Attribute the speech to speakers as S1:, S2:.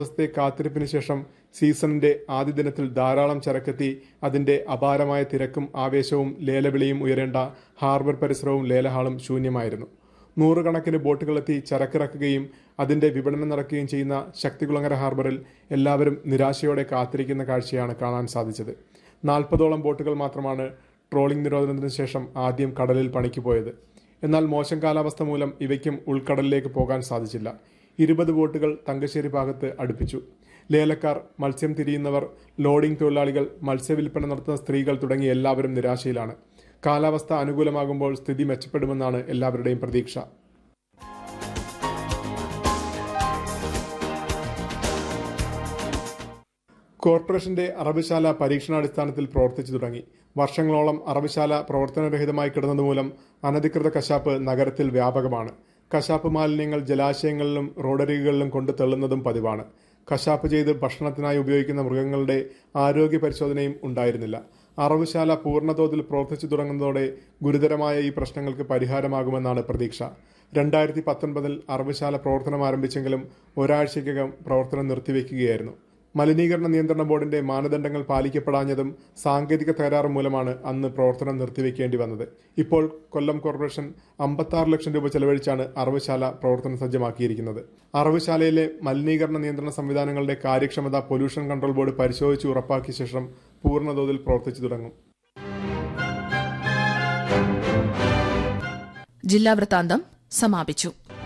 S1: ദിവസത്തെ കാത്തിരിപ്പിന് ശേഷം സീസണിന്റെ ആദ്യ ദിനത്തിൽ ധാരാളം ചരക്കെത്തി അതിന്റെ അപാരമായ തിരക്കും ആവേശവും ലേലവിളിയും ഉയരേണ്ട ഹാർബർ പരിസരവും ലേലഹാളും ശൂന്യമായിരുന്നു നൂറുകണക്കിന് ബോട്ടുകളെത്തി ചരക്കിറക്കുകയും അതിന്റെ വിപണനം നടക്കുകയും ചെയ്യുന്ന ശക്തികുളങ്ങര ഹാർബറിൽ എല്ലാവരും നിരാശയോടെ കാത്തിരിക്കുന്ന കാഴ്ചയാണ് കാണാൻ സാധിച്ചത് നാൽപ്പതോളം ബോട്ടുകൾ മാത്രമാണ് ട്രോളിംഗ് നിരോധനത്തിന് ശേഷം ആദ്യം കടലിൽ പണിക്ക് പോയത് എന്നാൽ മോശം കാലാവസ്ഥ മൂലം ഇവയ്ക്കും ഉൾക്കടലിലേക്ക് പോകാൻ സാധിച്ചില്ല ഇരുപത് ബോട്ടുകൾ തങ്കശ്ശേരി ഭാഗത്ത് അടുപ്പിച്ചു ലേലക്കാർ മത്സ്യം തിരിയുന്നവർ ലോഡിംഗ് തൊഴിലാളികൾ മത്സ്യവില്പന നടത്തുന്ന സ്ത്രീകൾ തുടങ്ങി എല്ലാവരും നിരാശയിലാണ് കാലാവസ്ഥ അനുകൂലമാകുമ്പോൾ സ്ഥിതി മെച്ചപ്പെടുമെന്നാണ് എല്ലാവരുടെയും പ്രതീക്ഷ കോർപ്പറേഷന്റെ അറബുശാല പരീക്ഷണാടിസ്ഥാനത്തിൽ പ്രവർത്തിച്ചു തുടങ്ങി വർഷങ്ങളോളം അറബുശാല പ്രവർത്തനരഹിതമായി കിടന്നതുമൂലം അനധികൃത കശാപ്പ് നഗരത്തിൽ വ്യാപകമാണ് കശാപ്പ് മാലിന്യങ്ങൾ ജലാശയങ്ങളിലും റോഡരികുകളിലും കൊണ്ട് തള്ളുന്നതും പതിവാണ് കശാപ്പ് ചെയ്ത് ഭക്ഷണത്തിനായി ഉപയോഗിക്കുന്ന മൃഗങ്ങളുടെ ആരോഗ്യ പരിശോധനയും ഉണ്ടായിരുന്നില്ല അറവുശാല പൂർണ്ണതോതിൽ പ്രവർത്തിച്ചു തുടങ്ങുന്നതോടെ ഗുരുതരമായ ഈ പ്രശ്നങ്ങൾക്ക് പരിഹാരമാകുമെന്നാണ് പ്രതീക്ഷ രണ്ടായിരത്തി പത്തൊൻപതിൽ അറവുശാല പ്രവർത്തനം ആരംഭിച്ചെങ്കിലും ഒരാഴ്ചയ്ക്കകം പ്രവർത്തനം നിർത്തിവെക്കുകയായിരുന്നു മലിനീകരണ നിയന്ത്രണ ബോർഡിന്റെ മാനദണ്ഡങ്ങൾ പാലിക്കപ്പെടാഞ്ഞതും സാങ്കേതിക തകരാറ് മൂലമാണ് അന്ന് പ്രവർത്തനം നിർത്തിവെക്കേണ്ടി വന്നത് ഇപ്പോൾ കൊല്ലം കോർപ്പറേഷൻ അമ്പത്താറ് ലക്ഷം രൂപ ചെലവഴിച്ചാണ് അറവുശാല പ്രവർത്തനം സജ്ജമാക്കിയിരിക്കുന്നത് അറവുശാലയിലെ മലിനീകരണ നിയന്ത്രണ സംവിധാനങ്ങളുടെ കാര്യക്ഷമത പൊല്യൂഷൻ കൺട്രോൾ ബോർഡ് പരിശോധിച്ച് ഉറപ്പാക്കിയ ശേഷം പൂർണ്ണതോതിൽ പ്രവർത്തിച്ചു തുടങ്ങും
S2: ജില്ലാ വൃത്താന്തം സമാപിച്ചു